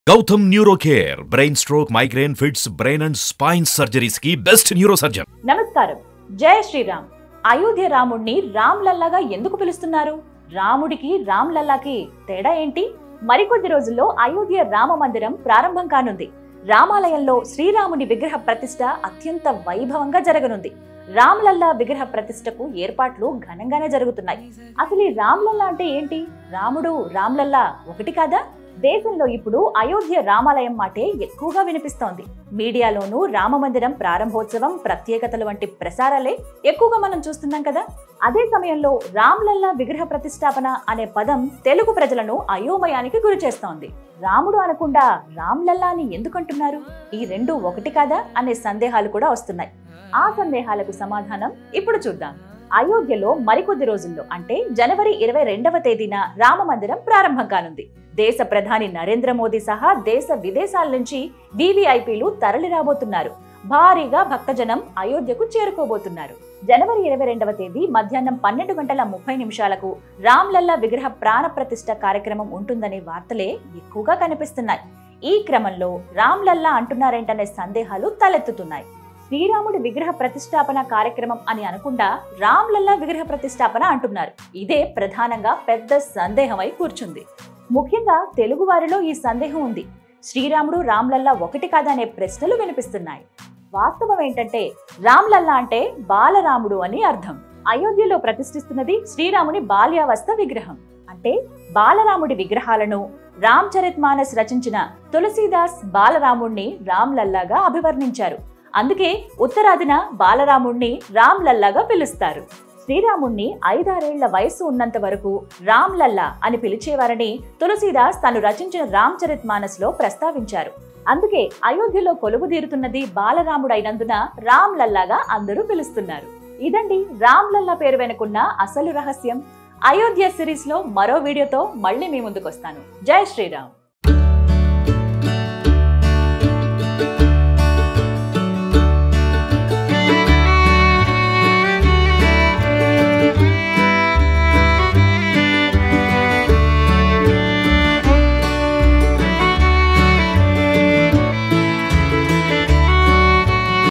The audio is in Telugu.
Gautam neuro care brain stroke migraine fits brain and spine surgeries కి బెస్ట్ న్యూరో సర్జన్ నమస్కారం జయ శ్రీరామ్ అయోధ్య రాముణ్ణి రామ్ లల్లాగా ఎందుకు పిలుస్తున్నారు రాముడికి రామ్ లల్లాకి తేడా ఏంటి మరికొద్ది రోజుల్లో అయోధ్య రామ మందిరం ప్రారంభం కానుంది రామాలయంలో శ్రీరాముని విగ్రహ ప్రతిష్ట అత్యంత వైభవంగా జరగనుంది రామ్ లల్లా విగ్రహ ప్రతిష్టకు ఏర్పాట్లు ఘనంగానే జరుగుతున్నాయి అసలు ఈ రామ్ లల్లా అంటే ఏంటి రాముడు రామ్ లల్లా ఒకటి కాదా దేశంలో ఇప్పుడు అయోధ్య రామాలయం మాటే ఎక్కువగా వినిపిస్తోంది మీడియాలోనూ రామమందిరం ప్రారంభోత్సవం ప్రత్యేకతలు వంటి ప్రసారాలే ఎక్కువగా మనం చూస్తున్నాం కదా అదే సమయంలో రామ్లల్లా విగ్రహ ప్రతిష్టాపన అనే పదం తెలుగు ప్రజలను అయోమయానికి గురి చేస్తోంది రాముడు అనకుండా రామ్లల్లా అని ఎందుకంటున్నారు ఈ రెండు ఒకటి కాదా అనే సందేహాలు కూడా వస్తున్నాయి ఆ సందేహాలకు సమాధానం ఇప్పుడు చూద్దాం అయోధ్యలో మరికొద్ది రోజుల్లో అంటే జనవరి ఇరవై రెండవ తేదీన రామ మందిరం ప్రారంభం కానుంది దేశ ప్రధాని నరేంద్ర మోదీ సహా దేశ విదేశాల నుంచి వివిఐపీలు తరలి రాబోతున్నారు భారీగా భక్తజనం అయోధ్యకు చేరుకోబోతున్నారు జనవరి ఇరవై రెండవ తేదీ మధ్యాహ్నం పన్నెండు గంటల ముప్పై నిమిషాలకు రామ్లల్లా విగ్రహ ప్రాణ ప్రతిష్ఠ కార్యక్రమం ఉంటుందనే వార్తలే ఎక్కువగా కనిపిస్తున్నాయి ఈ క్రమంలో రామ్లల్లా అంటున్నారేంటనే సందేహాలు తలెత్తుతున్నాయి శ్రీరాముడి విగ్రహ ప్రతిష్టాపన కార్యక్రమం అని అనకుండా రామ్లల్లా విగ్రహ ప్రతిష్టాపన అంటున్నారు ఇదే ప్రధానంగా పెద్ద సందేహమై కూర్చుంది ముఖ్యంగా తెలుగు వారిలో ఈ సందేహం ఉంది శ్రీరాముడు రామ్లల్లా ఒకటి కాదనే ప్రశ్నలు వినిపిస్తున్నాయి వాస్తవం ఏంటంటే రామ్లల్లా అంటే బాలరాముడు అని అర్థం అయోధ్యలో ప్రతిష్ఠిస్తున్నది శ్రీరాముని బాల్యావస్థ విగ్రహం అంటే బాలరాముడి విగ్రహాలను రామ్ చరిత్ మానస్ రచించిన తులసీదాస్ బాలరాముణ్ణి రామ్లల్లాగా అభివర్ణించారు అందుకే ఉత్తరాదిన బాలరాముణ్ణి రామ్ లల్లాగా పిలుస్తారు శ్రీరాముణ్ణి ఐదారేళ్ల వయసు ఉన్నంత వరకు రామ్ లల్లా అని పిలిచేవారని తులసీదాస్ తను రచించిన రామ్ చరిత్ మానస్ లో ప్రస్తావించారు అందుకే అయోధ్యలో కొలువుదీరుతున్నది బాలరాముడైనందున రామ్ లల్లాగా అందరూ పిలుస్తున్నారు ఇదండి రామ్ లల్లా పేరు వెనుకున్న అసలు రహస్యం అయోధ్య సిరీస్ లో మరో వీడియోతో మళ్ళీ మీ ముందుకు వస్తాను జై శ్రీరామ్